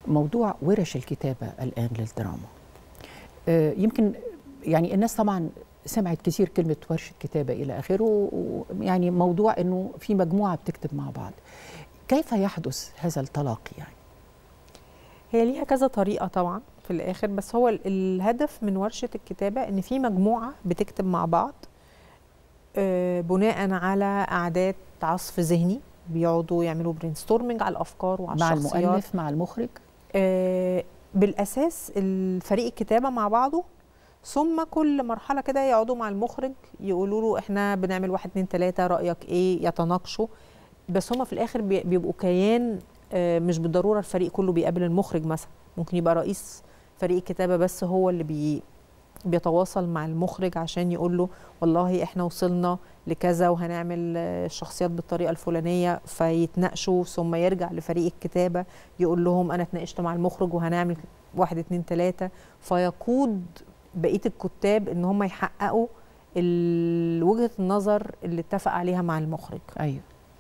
موضوع ورش الكتابة الآن للدراما آه، يمكن يعني الناس طبعا سمعت كثير كلمة ورشة كتابة إلى آخره يعني موضوع أنه في مجموعة بتكتب مع بعض كيف يحدث هذا التلاقي يعني؟ هي ليها كذا طريقة طبعا في الآخر بس هو ال- الهدف من ورشة الكتابة إن في مجموعة بتكتب مع بعض آه، بناء على قعدات عصف ذهني بيقعدوا يعملوا برين ستورمنج على الأفكار وعلى مع الشخصيات المؤلف مع المخرج آه، بالاساس الفريق الكتابه مع بعضه ثم كل مرحله كده يقعدوا مع المخرج يقولوا له احنا بنعمل واحد اتنين تلاته رايك ايه يتناقشوا بس هما في الاخر بي- بيبقوا كيان آه، مش بالضروره الفريق كله بيقابل المخرج مثلا ممكن يبقى رئيس فريق الكتابه بس هو اللي بي بيتواصل مع المخرج عشان يقول له والله احنا وصلنا لكذا وهنعمل آه، الشخصيات بالطريقه الفلانيه فيتناقشوا ثم يرجع لفريق الكتابه يقول لهم انا اتناقشت مع المخرج وهنعمل واحد اتنين تلاته فيقود بقيه الكتاب ان هم يحققوا ال- وجهه النظر اللي اتفق عليها مع المخرج أيوه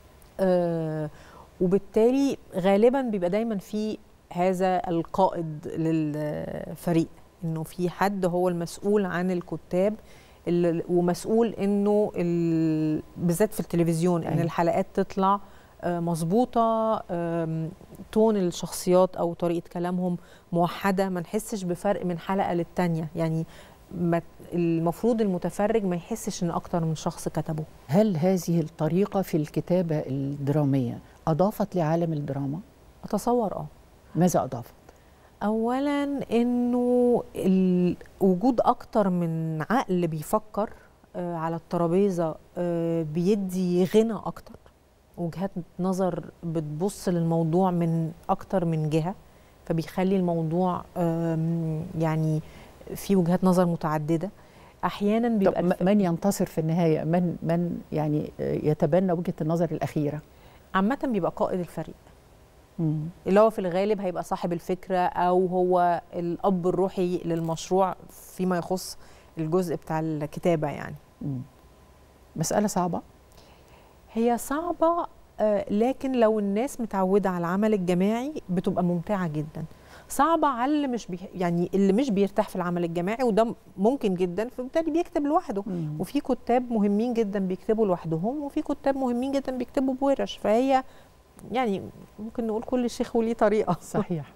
آه وبالتالي غالبا بيبقى دايما في هذا القائد للفريق انه في حد هو المسؤول عن الكتاب ال- ومسؤول انه ال- بالذات في التلفزيون ان أيوة. الحلقات تطلع آه، مظبوطه آم، تون الشخصيات او طريقه كلامهم موحده ما نحسش بفرق من حلقه للتانيه يعني ما المفروض المتفرج ما يحسش ان اكتر من شخص كتبه هل هذه الطريقة في الكتابة الدرامية أضافت لعالم الدراما؟ اتصور اه ماذا أضافت؟ اولا انه ال- وجود اكتر من عقل بيفكر آه، على الترابيزه آه، بيدي غنى اكتر وجهات نظر بتبص للموضوع من اكتر من جهه فبيخلي الموضوع آم، يعني في وجهات نظر متعدده احيانا طب بيبقى م- الف- من ينتصر في النهاية؟ من من يعني آه، يتبنى وجهة النظر الأخيرة؟ عامه بيبقى قائد الفريق مم. اللي هو في الغالب هيبقى صاحب الفكرة أو هو الأب الروحي للمشروع فيما يخص الجزء بتاع الكتابة يعني مم. مسألة صعبة هي صعبة آه، لكن لو الناس متعودة على العمل الجماعي بتبقى ممتعة جدا صعبة على اللي مش بي يعني اللي مش بيرتاح في العمل الجماعي وده ممكن جدا فبالتالي بيكتب لوحده مم. وفي كتاب مهمين جدا بيكتبوا لوحدهم وفي كتاب مهمين جدا بيكتبوا بورش فهي يعني ممكن نقول كل شيخ وليه طريقة صحيح